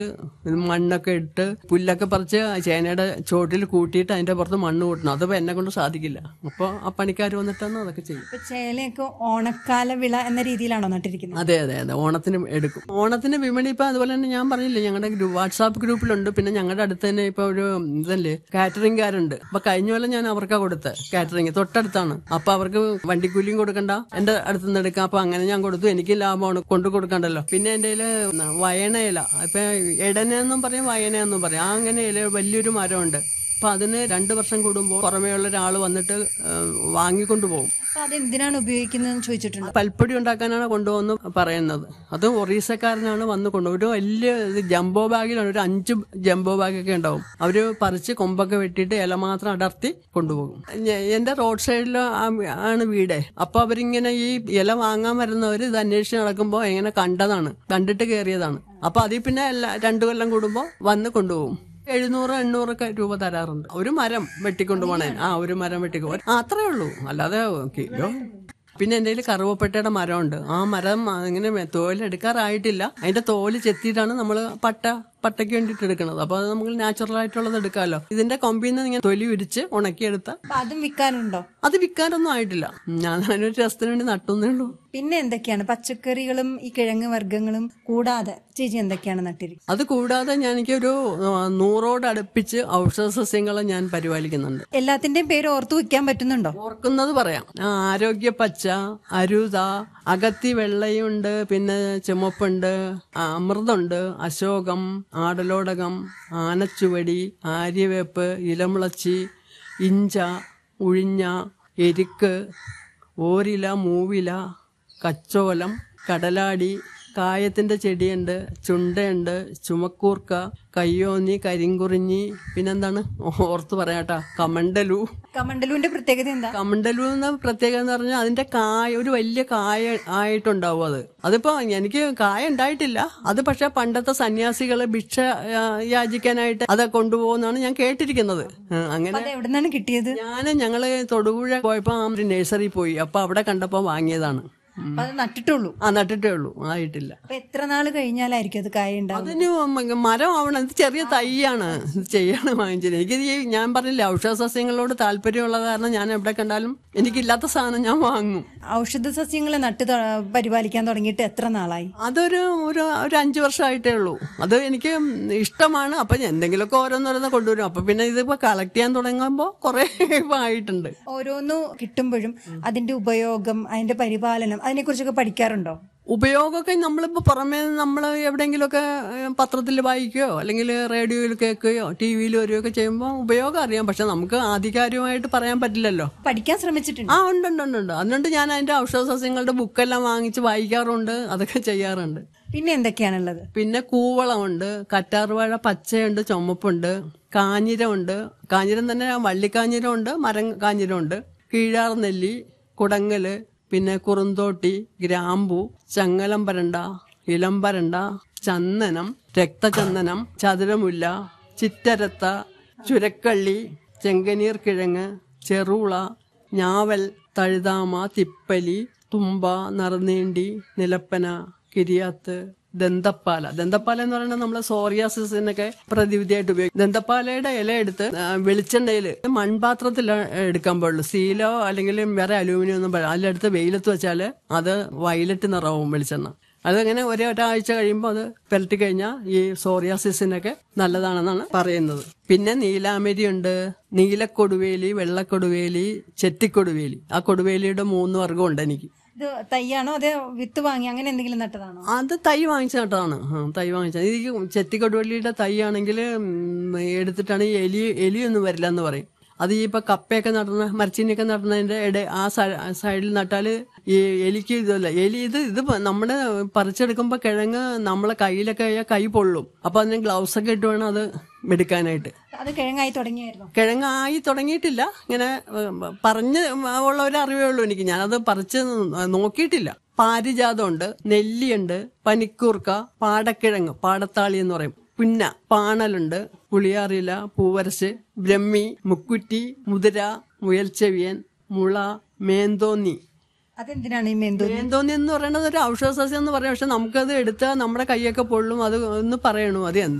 ഇത് മണ്ണൊക്കെ ഇട്ട് പുല്ലൊക്കെ പറിച്ച് ചേനയുടെ ചോട്ടിൽ കൂട്ടിയിട്ട് അതിന്റെ പുറത്ത് മണ്ണ് കൂട്ടണം അതിപ്പോ എന്നെ കൊണ്ട് സാധിക്കില്ല അപ്പോൾ ആ പണിക്കാർ വന്നിട്ടാണ് അതൊക്കെ ചെയ്യും ഇപ്പൊ ചേലയൊക്കെ ഓണക്കാല വിള എന്ന രീതിയിലാണോ നട്ടിരിക്കുന്നത് അതെ അതെ അതെ ഓണത്തിന് എടുക്കും ഓണത്തിന് വിപണി ഇപ്പൊ അതുപോലെ തന്നെ ഞാൻ പറഞ്ഞില്ലേ ഞങ്ങളുടെ ഗ്രൂ- വാട്സാപ്പ് ഗ്രൂപ്പിലുണ്ട് പിന്നെ ഞങ്ങളുടെ അടുത്ത് തന്നെ ഇപ്പൊ ഒരു ഇതല്ലേ കാറ്ററിംഗുകാരുണ്ട് അപ്പൊ കഴിഞ്ഞ കൊല്ലം ഞാൻ അവർക്കാ കൊടുത്തത് കാറ്ററിംഗ് തൊട്ടടുത്താണ് അപ്പൊ അവർക്ക് വണ്ടിക്കൂലിയും കൊടുക്കണ്ട എന്റെ അടുത്ത് നിന്ന് എടുക്കാം അപ്പൊ അങ്ങനെ ഞാൻ കൊടുത്തു എനിക്ക് ലാഭമാണ് കൊണ്ടു കൊടുക്കണ്ടല്ലോ പിന്നെ എന്റെ കയ്യില് വയണയില ഇപ്പൊ എടനെന്നും പറയും വയനയെന്നും പറയും ആ അങ്ങനെ ഇല വലിയൊരു മരമുണ്ട് അപ്പൊ അതിന് രണ്ട് വർഷം കൂടുമ്പോൾ പുറമേ ഉള്ള ഒരാൾ വന്നിട്ട് വാങ്ങിക്കൊണ്ടു പോകും അപ്പൊ അത് എന്തിനാണ് ഉപയോഗിക്കുന്നതെന്ന് ചോദിച്ചിട്ടുണ്ട് പൽപ്പൊടി ഉണ്ടാക്കാനാണ് കൊണ്ടുവന്ന് പറയുന്നത് അത് ഒറീസക്കാരനാണ് വന്ന് കൊണ്ടുപോകും ഒരു വലിയ ഇത് ജംബോ ബാഗിലാണ് ഒരു അഞ്ച് ജംബോ ബാഗൊക്കെ ഉണ്ടാവും അവര് പറിച്ച് കൊമ്പൊക്കെ വെട്ടിയിട്ട് ഇല മാത്രം അടർത്തി കൊണ്ടുപോകും ഞ- എന്റെ റോഡ് സൈഡിൽ ആണ് വീട് അപ്പൊ അവരിങ്ങനെ ഈ ഇല വാങ്ങാൻ വരുന്നവർ ഇത് അന്വേഷിച്ച് നടക്കുമ്പോൾ ഇങ്ങനെ കണ്ടതാണ് കണ്ടിട്ട് കയറിയതാണ് അപ്പൊ അതിൽ പിന്നെ എല്ലാ രണ്ടു കൊല്ലം കൂടുമ്പോൾ വന്ന് കൊണ്ടുപോകും എഴുന്നൂറ് എണ്ണൂറൊക്കെ രൂപ തരാറുണ്ട് ഒരു മരം വെട്ടിക്കൊണ്ടു പോണേ ആ ഒരു മരം വെട്ടിക്കോ ആ, അത്രേ ഉള്ളൂ അല്ലാതെ കിലോ പിന്നെ എൻ്റെ കയ്യിൽ കറുവപ്പട്ടയുടെ മരമുണ്ട് ആ മരം ഇങ്ങനെ തോലെടുക്കാറായിട്ടില്ല അതിന്റെ തോല് ചെത്തിയിട്ടാണ് നമ്മൾ പട്ട പട്ടയ്ക്ക് വേണ്ടിയിട്ട് എടുക്കുന്നത് അപ്പൊ അത് നമുക്ക് നാച്ചുറൽ ആയിട്ടുള്ളത് എടുക്കാമല്ലോ ഇതിന്റെ കൊമ്പിൽ നിന്ന് ഇങ്ങനെ തൊലി ഉരിച്ച് ഉണക്കിയെടുത്ത അപ്പൊ അതും വിൽക്കാനുണ്ടോ അത് വിൽക്കാനൊന്നും ആയിട്ടില്ല ഞാൻ അതിനൊരു രസത്തിന് വേണ്ടി നട്ടുന്നേ ഉള്ളൂ പിന്നെ എന്തൊക്കെയാണ് പച്ചക്കറികളും ഈ കിഴങ്ങ് വർഗ്ഗങ്ങളും കൂടാതെ ചേച്ചി എന്തൊക്കെയാണ് നട്ടിരിക്കുന്നത് അത് കൂടാതെ ഞാൻ എനിക്കൊരു ആ, നൂറോട് അടുപ്പിച്ച് ഔഷധ സസ്യങ്ങളെ ഞാൻ പരിപാലിക്കുന്നുണ്ട് എല്ലാത്തിന്റെയും പേര് ഓർത്തു വെക്കാൻ പറ്റുന്നുണ്ടോ ഓർക്കുന്നത് പറയാം ആ, ആരോഗ്യ പച്ച അരുത അകത്തി വെള്ളയുണ്ട് പിന്നെ ചുമപ്പുണ്ട് ആ, അമൃതുണ്ട് അശോകം ആടലോടകം ആനച്ചുവടി ആര്യവേപ്പ് ഇലമുളച്ചി ഇഞ്ച ഉഴിഞ്ഞ എരിക്ക് ഓരില മൂവില കച്ചോലം കടലാടി കായത്തിന്റെ ചെടിയുണ്ട് ചുണ്ടയുണ്ട് ചുമക്കൂർക്ക കയ്യോന്നി കരിങ്കുറിഞ്ഞി പിന്നെന്താണ് ഓർത്ത് പറയാട്ടാ കമണ്ടലു കമണ്ടലുവിന്റെ പ്രത്യേകത എന്താ കമണ്ടലു എന്ന പ്രത്യേകത എന്ന് പറഞ്ഞാൽ അതിന്റെ കായ ഒരു വലിയ കായ ആയിട്ടുണ്ടാവും അത് അതിപ്പോ എനിക്ക് കായ ഉണ്ടായിട്ടില്ല അത് പക്ഷെ പണ്ടത്തെ സന്യാസികള് ഭിക്ഷ ആ, യാചിക്കാനായിട്ട് അത് കൊണ്ടുപോകുന്നതാണ് ഞാൻ കേട്ടിരിക്കുന്നത് ആ, അങ്ങനെ അത് എവിടുന്നാണ് കിട്ടിയത് ഞാൻ ഞങ്ങള് തൊടുപുഴ പോയപ്പോ ആ ഒരു നഴ്സറി പോയി അപ്പൊ അവിടെ കണ്ടപ്പോ വാങ്ങിയതാണ് ഉം. അപ്പൊ അത് നട്ടിട്ടുള്ളൂ ആ നട്ടിട്ടേ ഉള്ളൂ ആയിട്ടില്ല അപ്പൊ എത്ര നാള് കഴിഞ്ഞാലായിരിക്കും അത് കായ ഉണ്ടാവുന്നത് അതിന് മ- മരം ആവണം ഇത് ചെറിയ തൈയാണ് ഇത് ചെയ്യാണ് വാങ്ങിച്ചത് എനിക്ക് ഈ ഞാൻ പറഞ്ഞില്ല ഔഷധ സസ്യങ്ങളോട് താല്പര്യമുള്ള കാരണം ഞാൻ എവിടെ കണ്ടാലും എനിക്കില്ലാത്ത സാധനം ഞാൻ വാങ്ങും ഔഷധ സസ്യങ്ങളെ നട്ട് ത- പരിപാലിക്കാൻ തുടങ്ങിയിട്ട് എത്ര നാളായി അതൊരു ഒരു ഒരു അഞ്ചു വർഷമായിട്ടേ ഉള്ളൂ അത് എനിക്ക് ഇഷ്ടമാണ് അപ്പൊ ഞാൻ എന്തെങ്കിലുമൊക്കെ ഓരോന്നോരോന്ന് കൊണ്ടുവരും അപ്പൊ പിന്നെ ഇതിപ്പോ കളക്ട് ചെയ്യാൻ തുടങ്ങുമ്പോൾ കുറെ ആയിട്ടുണ്ട് ഓരോന്നു കിട്ടുമ്പോഴും അതിന്റെ ഉപയോഗം അതിന്റെ പരിപാലനം അതിനെക്കുറിച്ചൊക്കെ പഠിക്കാറുണ്ടോ ഉപയോഗമൊക്കെ നമ്മളിപ്പോ പുറമേ നമ്മൾ എവിടെയെങ്കിലുമൊക്കെ പത്രത്തിൽ വായിക്കുകയോ അല്ലെങ്കിൽ റേഡിയോയിൽ കേൾക്കുകയോ ടി വിയിൽ വരികയൊക്കെ ചെയ്യുമ്പോൾ ഉപയോഗം അറിയാം പക്ഷെ നമുക്ക് ആധികാരികമായിട്ട് പറയാൻ പറ്റില്ലല്ലോ പഠിക്കാൻ ശ്രമിച്ചിട്ടുണ്ട് ആ ഉണ്ട് ഉണ്ട് ഉണ്ട് ഉണ്ട് അതുകൊണ്ട് ഞാൻ അതിന്റെ ഔഷധ സസ്യങ്ങളുടെ ബുക്കെല്ലാം വാങ്ങിച്ച് വായിക്കാറുണ്ട് അതൊക്കെ ചെയ്യാറുണ്ട് പിന്നെ എന്തൊക്കെയാണുള്ളത് പിന്നെ കൂവളമുണ്ട് കറ്റാർവാഴ പച്ചയുണ്ട് ചുമപ്പുണ്ട് കാഞ്ഞിരമുണ്ട് കാഞ്ഞിരം തന്നെ വള്ളിക്കാഞ്ഞിരമുണ്ട് മരം കാഞ്ഞിരമുണ്ട് കീഴാർ നെല്ലി കുടങ്ങല് പിന്നെ കുറുന്തോട്ടി ഗ്രാമ്പു ചങ്ങലം പരണ്ട ഇളം പരണ്ട ചന്ദനം രക്തചന്ദനം ചതുരമുല്ല ചിറ്റരത്ത ചുരക്കള്ളി ചെങ്കനീർ കിഴങ്ങ് ചെറുള ഞാവൽ തഴുതാമ തിപ്പലി തുമ്പ നറുനീണ്ടി നിലപ്പന കിരിയാത്ത് ദന്തപ്പാല ദന്തപ്പാല എന്ന് പറയുന്നത് നമ്മളെ സോറിയാസിസിനൊക്കെ പ്രതിവിധിയായിട്ട് ഉപയോഗിക്കും ദന്തപ്പാലയുടെ ഇല എടുത്ത് ആ, വെളിച്ചെണ്ണയിൽ മൺപാത്രത്തിൽ എടുക്കാൻ പാടുള്ളൂ സ്റ്റീലോ അല്ലെങ്കിൽ വേറെ അലൂമിനിയം ഒന്നും പാടില്ല അതിലെടുത്ത് വെയിലത്ത് വെച്ചാൽ അത് വയലറ്റ് നിറവും വെളിച്ചെണ്ണ അതങ്ങനെ ഒരേ ഒരാഴ്ച കഴിയുമ്പോൾ അത് പുരട്ടി കഴിഞ്ഞാൽ ഈ സോറിയാസിസിനൊക്കെ നല്ലതാണെന്നാണ് പറയുന്നത് പിന്നെ നീലാമരി ഉണ്ട് നീലക്കൊടുവേലി വെള്ളക്കൊടുവേലി ചെത്തിക്കൊടുവേലി ആ കൊടുവേലിയുടെ മൂന്ന് വർഗ്ഗം ഉണ്ട് എനിക്ക് ഇത് തയ്യാണോ അതോ വിത്ത് വാങ്ങി അങ്ങനെ എന്തെങ്കിലും നട്ടതാണോ അത് തൈ വാങ്ങിച്ച കേട്ടതാണ് ആ, തൈ വാങ്ങിച്ചത് ഈ ചെത്തിക്കൊടുവള്ളിയുടെ തൈ ആണെങ്കിൽ എടുത്തിട്ടാണ് ഈ എലി എലിയൊന്നും വരില്ല എന്ന് പറയും അത് ഈ ഇപ്പൊ കപ്പയൊക്കെ നടുന്ന മരച്ചീനിയൊക്കെ നടുന്നതിന്റെ ഇട ആ സൈ- സൈഡിൽ നട്ടാല് ഈ എലിക്ക് ഇതല്ല എലി ഇത് ഇത് പ- നമ്മുടെ പറിച്ചെടുക്കുമ്പോ കിഴങ്ങ് നമ്മളെ കയ്യിലൊക്കെ ആയാൽ കൈ പൊള്ളും അപ്പൊ അതിന് ഗ്ലൗസ് ഒക്കെ ഇട്ട് വേണം അത് എടുക്കാനായിട്ട് അത് കിഴങ്ങായി തുടങ്ങിയായിരുന്നു കിഴങ്ങായി തുടങ്ങിയിട്ടില്ല ഇങ്ങനെ ഏഹ്, പറഞ്ഞ് ഉള്ള ഒരു അറിവേ ഉള്ളൂ എനിക്ക് ഞാനത് പറിച്ച് നോക്കിയിട്ടില്ല പാരിജാതമുണ്ട് നെല്ലിയുണ്ട് പനിക്കൂർക്ക പാടക്കിഴങ്ങ് പാടത്താളി എന്ന് പറയും പുന്ന പാണലുണ്ട് പുളിയാറില പൂവരശ് ബ്രഹ്മി മുക്കുറ്റി മുതിര മുയൽച്ചെവിയൻ മുള മേന്തോന്നി അതെന്തിനാണ് ഈ മെന്തോന്നി എന്തോന്നി എന്ന് പറയുന്നത് ഒരു ഔഷധ സസ്യം എന്ന് പറയാം പക്ഷെ നമുക്കത് എടുത്താൽ നമ്മുടെ കൈയൊക്കെ പൊള്ളും അത് ഒന്ന് പറയണു അത്